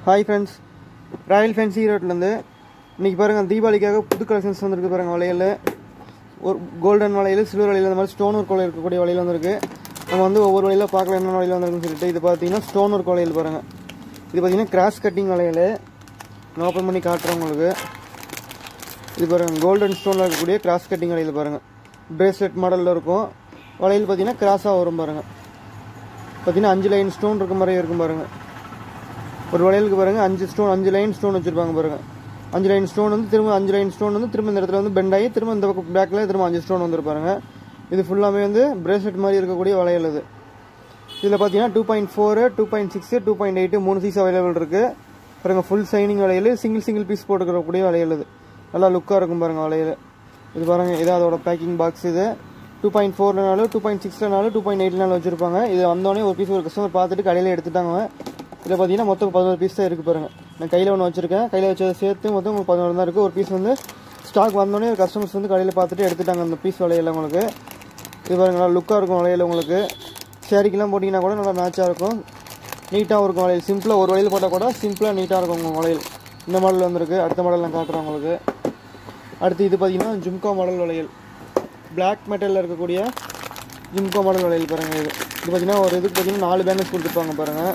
hi friends Royal fancy ரோட்லேருந்து இன்றைக்கி பாருங்கள் தீபாவளிக்காக புது கலெக்ஷன்ஸ் வந்திருக்கு பாருங்கள் வளையல் ஒரு கோல்டன் வளையல் சில்வர் வளையல் இந்த மாதிரி ஸ்டோன் ஒர்க் வளையல் இருக்கக்கூடிய வளையல் வந்திருக்கு நம்ம வந்து ஒவ்வொரு வளையல பார்க்கலாம் என்ன வளையல் வந்திருக்குன்னு சொல்லிட்டு இது பார்த்தீங்கன்னா ஸ்டோன் ஒர்க் வளையல் பாருங்கள் இது பார்த்தீங்கன்னா கிராஸ் கட்டிங் வளையல் நான் ஓப்பன் பண்ணி காட்டுறேன் உங்களுக்கு இது பாருங்கள் கோல்டன் ஸ்டோனில் இருக்கக்கூடிய கிராஸ் கட்டிங் வளையல் பாருங்கள் பிரேஸ்லெட் மாடலில் இருக்கும் வளையல் பார்த்தீங்கன்னா கிராஸாக வரும் பாருங்கள் பார்த்தீங்கன்னா அஞ்சு லைன் ஸ்டோன் இருக்க மாதிரி இருக்கும் பாருங்கள் ஒரு வளையலுக்கு பாருங்கள் அஞ்சு ஸ்டோன் அஞ்சு லைன் ஸ்டோன் வச்சுருப்பாங்க பாருங்கள் அஞ்சு லைன் ஸ்டோன் வந்து திரும்ப அஞ்சு லைன் ஸ்டோன் வந்து திரும்ப இந்த இடத்துல வந்து பெண்ட் ஆகி திரும்ப இந்த பக்கம் பேக்கில் திரும்ப அஞ்சு ஸ்டோன் வந்துருப்பாருங்க இது ஃபுல்லாமே வந்து பிரேஸ்லெட் மாதிரி இருக்கக்கூடிய வளையல் இது இதில் பார்த்தீங்கன்னா two point four two point six two point eight மூணு சைஸ் அவைலபிள் இருக்குது பாருங்கள் ஃபுல் சைனிங் வளையல் சிங்கிள் சிங்கிள் பீஸ் போட்டுக்கிறக்கூடிய வளையல் இது நல்லா லுக்காக இருக்கும் பாருங்கள் வளையல் இது பாருங்கள் இது அதோட பேக்கிங் பாக்ஸ் இது டூ பாயிண்ட் ஃபோர்லனாலும் டூ பாயிண்ட் சிக்ஸ்லனாலும் டூ பாயிண்ட் எயிட்லனாலும் வச்சிருப்பாங்க இது வந்தோடனே ஒரு பீஸ் ஒரு கஸ்டமர் பார்த்துட்டு கடையில் எடுத்துட்டாங்க இதில் பார்த்தீங்கன்னா மொத்தம் பதினோரு பீஸ் தான் இருக்குது பாருங்கள் நான் கையில் ஒன்று வச்சிருக்கேன் கையில் வச்சதை சேர்த்து மொத்தம் உங்களுக்கு பதினோரு தான் இருக்குது ஒரு பீஸ் வந்து ஸ்டாக் வந்தோடனே கஸ்டமர்ஸ் வந்து கடையில் பார்த்துட்டு எடுத்துட்டாங்க அந்த பீஸ் வளையல் உங்களுக்கு இது பாருங்க நல்லா லுக்காக இருக்கும் வளையல் உங்களுக்கு சேரீக்கெல்லாம் போட்டிங்கன்னா கூட நல்லா மேட்சாக இருக்கும் நீட்டாகவும் இருக்கும் வளையல் சிம்பிளாக ஒரு வளையல் போட்டால் கூட சிம்பிளாக நீட்டாக இருக்கும் உங்கள் வளையல் இந்த மாடல் வந்திருக்கு அடுத்த மாடல் நான் காட்டுறேன் உங்களுக்கு அடுத்து இது பார்த்தீங்கன்னா ஜும்கா மாடல் வளையல் பிளாக் மெட்டலில் இருக்கக்கூடிய ஜிம்கோ மாடல் வளையல் பாருங்கள் இது இது பார்த்தீங்கன்னா ஒரு இதுக்கு பார்த்தீங்கன்னா நாலு பேனர்ஸ் கொடுத்துருப்பாங்க பாருங்கள்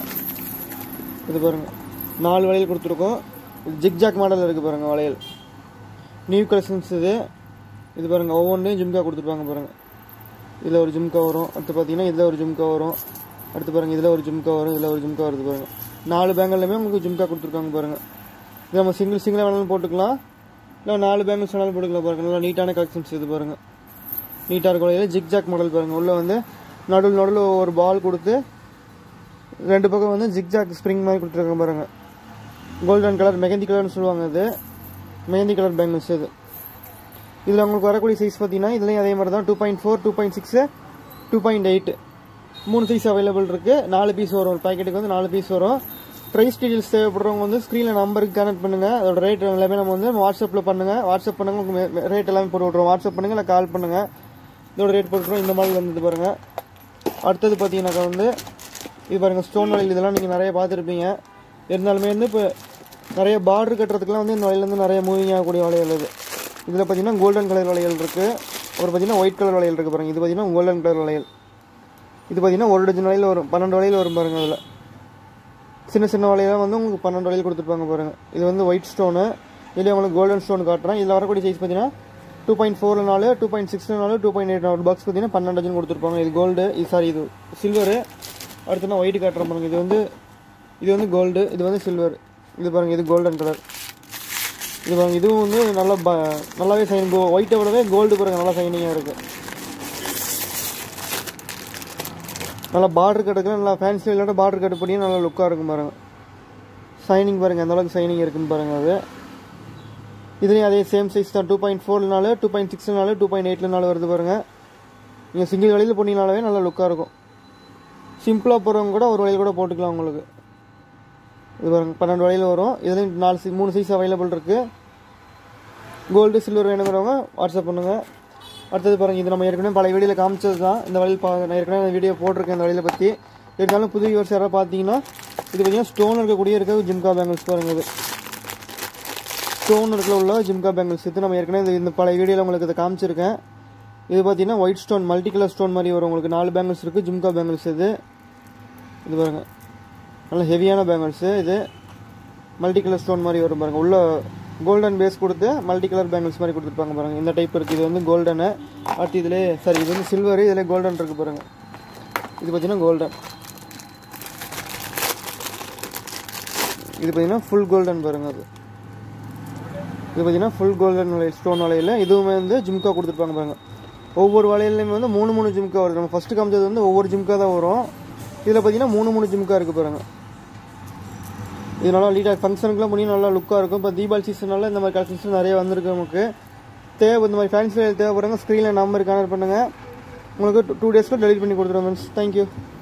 இது பாருங்கள் நாலு வளையல் கொடுத்துருக்கோம் இது ஜிக்ஜாக் மாடலில் இருக்குது பாருங்கள் வளையல் நியூ கலெக்ஷன்ஸ் இது இது பாருங்கள் ஒவ்வொன்றையும் ஜிம்கா கொடுத்துருப்பாங்க பாருங்கள் இதில் ஒரு ஜிம்கா வரும் அடுத்து பார்த்தீங்கன்னா இதில் ஒரு ஜிம்கா வரும் அடுத்து பாருங்கள் இதில் ஒரு ஜிம்கா வரும் இதில் ஒரு ஜிம்கா வருது பாருங்கள் நாலு பேங்கல்லையுமே உங்களுக்கு ஜிம்கா கொடுத்துருக்காங்க பாருங்கள் இது நம்ம சிங்கிள் சிங்கிளாக வேணாலும் போட்டுக்கலாம் இல்லை நாலு பேங்கிள்ஸ் வேணாலும் போட்டுக்கலாம் பாருங்கள் நல்லா நீட்டான கலெக்ஷன்ஸ் இது பாருங்கள் நீட்டாக இருக்கும் வளையல் ஜிக்ஜாக் மாடல் பாருங்கள் உள்ளே வந்து நடுவில் நடுவில் ஒரு பால் கொடுத்து ரெண்டு பக்கம் வந்து ஜிக்ஜாக் ஸ்ப்ரிங் மாதிரி கொடுத்துருக்காங்க பாருங்கள் கோல்டன் கலர் மெகந்தி கலர்னு சொல்லுவாங்க இது மெஹந்தி கலர் பேங்கிள்ஸ் இது இதில் உங்களுக்கு வரக்கூடிய சைஸ் பார்த்தீங்கன்னா இதுலேயும் அதே மாதிரி தான் two point four two point six two point eight மூணு சைஸ் அவைலபிள் இருக்குது நாலு பீஸ் வரும் ஒரு பாக்கெட்டுக்கு வந்து நாலு பீஸ் வரும் ப்ரைஸ் டீட்டெயில்ஸ் தேவைப்படுறவங்க வந்து ஸ்க்ரீனில் நம்பருக்கு கனெக்ட் பண்ணுங்கள் அதோட ரேட் எல்லாமே நம்ம வந்து வாட்ஸ்அப்பில் பண்ணுங்கள் வாட்ஸ்அப் பண்ணுங்க உங்களுக்கு ரேட் எல்லாமே போட்டு விட்ருவோம் வாட்ஸ்அப் பண்ணுங்கள் இல்லை கால் பண்ணுங்கள் இதோட ரேட் போட்டுருவோம் இந்த மாதிரி வந்தது பாருங்கள் அடுத்தது பார்த்தீங்கன்னாக்கா வந்து இது பாருங்கள் ஸ்டோன் வளையல் இதெல்லாம் நீங்கள் நிறைய பார்த்துருப்பீங்க இருந்தாலுமே வந்து இப்போ நிறைய பார்டர் கட்டுறதுக்குலாம் வந்து இந்த வளையல் வந்து நிறைய மூவிங் ஆகக்கூடிய வளையல் இது இதில் பார்த்தீங்கன்னா கோல்டன் கலர் வளையல் இருக்குது அப்புறம் பார்த்தீங்கன்னா ஒயிட் கலர் வளையல் இருக்குது பாருங்கள் இது பார்த்தீங்கன்னா கோல்டன் கலர் வளையல் இது பார்த்தீங்கன்னா ஒரு டஜன் வளையல் வரும் பன்னெண்டு வளையல் வரும் பாருங்கள் அதில் சின்ன சின்ன வளையலாம் வந்து உங்களுக்கு பன்னெண்டு வளையல் கொடுத்துருப்பாங்க பாருங்கள் இது வந்து ஒயிட் ஸ்டோனு இதில் உங்களுக்கு கோல்டன் ஸ்டோன் காட்டுறேன் இதில் வரக்கூடிய சைஸ் பார்த்தீங்கன்னா டூ பாயிண்ட் ஃபோர் நாலு டூ பாயிண்ட் சிக்ஸ் நாலு டூ பாயிண்ட் எயிட் நாலு பாக்ஸ் பார்த்தீங்கன்னா பன்னெண்டு டஜன் கொடுத்துருப்பாங்க இது கோல்டு இது சாரி இது சில்வரு அடுத்து நான் ஒயிட் காட்டுறேன் பாருங்கள் இது வந்து இது வந்து கோல்டு இது வந்து சில்வர் இது பாருங்கள் இது கோல்டன் கலர் இது பாருங்கள் இதுவும் வந்து நல்லா ப நல்லாவே சைன் ஒயிட்டை விடவே கோல்டு பாருங்கள் நல்லா சைனிங்காக இருக்குது நல்லா பார்டர் கட்டுக்கு நல்லா ஃபேன்சி இல்லாட்ட பார்டர் கட்டு பண்ணி நல்லா லுக்காக இருக்கும் பாருங்கள் சைனிங் பாருங்கள் எந்த அளவுக்கு சைனிங் இருக்குன்னு பாருங்கள் அது இதுலேயும் அதே சேம் சைஸ் தான் டூ பாயிண்ட் ஃபோர்னால டூ பாயிண்ட் சிக்ஸ்னால டூ பாயிண்ட் எயிட்லனால வருது பாருங்கள் நீங்கள் சிங்கிள் வழியில் போனீங்கனாலே நல்லா லுக்காக இருக்கும் சிம்பிளாக போகிறவங்க கூட ஒரு வழியில் கூட போட்டுக்கலாம் உங்களுக்கு இது பாருங்கள் பன்னெண்டு வழியில் வரும் இதுலேயும் நாலு சி மூணு சைஸ் அவைலபிள் இருக்குது கோல்டு சில்வர் வேணுங்கிறவங்க வாட்ஸ்அப் பண்ணுங்கள் அடுத்தது பாருங்கள் இது நம்ம ஏற்கனவே பல வீடியோவில் காமிச்சது தான் இந்த வழியில் பா நான் ஏற்கனவே வீடியோ போட்டிருக்கேன் இந்த வழியில் பற்றி இருந்தாலும் புது வியூவர்ஸ் யாராவது பார்த்தீங்கன்னா இது பார்த்தீங்கன்னா ஸ்டோன் இருக்கக்கூடிய இருக்க ஜிம்கா பேங்கிள்ஸ் பாருங்கள் இது ஸ்டோன் இருக்கிற உள்ள ஜிம்கா பேங்கிள்ஸ் இது நம்ம ஏற்கனவே இது இந்த பல வீடியோவில் உங்களுக்கு இதை காமிச்சிருக்கேன் இது பார்த்தீங்கன்னா white stone multi colour stone மாதிரி வரும் உங்களுக்கு நாலு பேங்கிள்ஸ் இருக்குது ஜிம்கா பேங்கிள்ஸ் இது இது பாருங்கள் நல்ல ஹெவியான பேங்கிள்ஸு இது மல்டி கலர் ஸ்டோன் மாதிரி வரும் பாருங்கள் உள்ள கோல்டன் பேஸ் கொடுத்து மல்டி கலர் பேங்கிள்ஸ் மாதிரி கொடுத்துருப்பாங்க பாருங்கள் இந்த டைப் இருக்குது இது வந்து கோல்டனு அடுத்து இதிலே சாரி இது வந்து சில்வரு இதில் கோல்டன் இருக்குது பாருங்கள் இது பார்த்தீங்கன்னா கோல்டன் இது பார்த்தீங்கன்னா ஃபுல் கோல்டன் பாருங்கள் அது இது பார்த்தீங்கன்னா ஃபுல் கோல்டன் வளையல் ஸ்டோன் வளையல் இதுவுமே வந்து ஜிம்கா கொடுத்துருப்பாங்க பாருங்கள் ஒவ்வொரு வளையல்லையுமே வந்து மூணு மூணு ஜிம்கா வருது நம்ம ஃபஸ்ட்டு காமிச்சது வந்து ஒவ்வொரு ஜிம்கா தான் வரும் இதில் பார்த்தீங்கன்னா மூணு மூணு ஜிம்கா இருக்குது பாருங்கள் இது நல்லா லீட்டாக ஃபங்க்ஷனுக்குலாம் பண்ணி நல்லா லுக்காக இருக்கும் இப்போ தீபாவளி சீசனால இந்த மாதிரி கலெக்ஷன்ஸ் நிறைய வந்திருக்கு நமக்கு தேவை இந்த மாதிரி ஃபேன்சி தேவைப்படுறாங்க ஸ்க்ரீனில் நம்பர் கனெக்ட் பண்ணுங்கள் உங்களுக்கு டூ டேஸ்க்கு டெலிவரி பண்ணி கொடுத்துருவோம் மீன்ஸ் தேங்க்யூ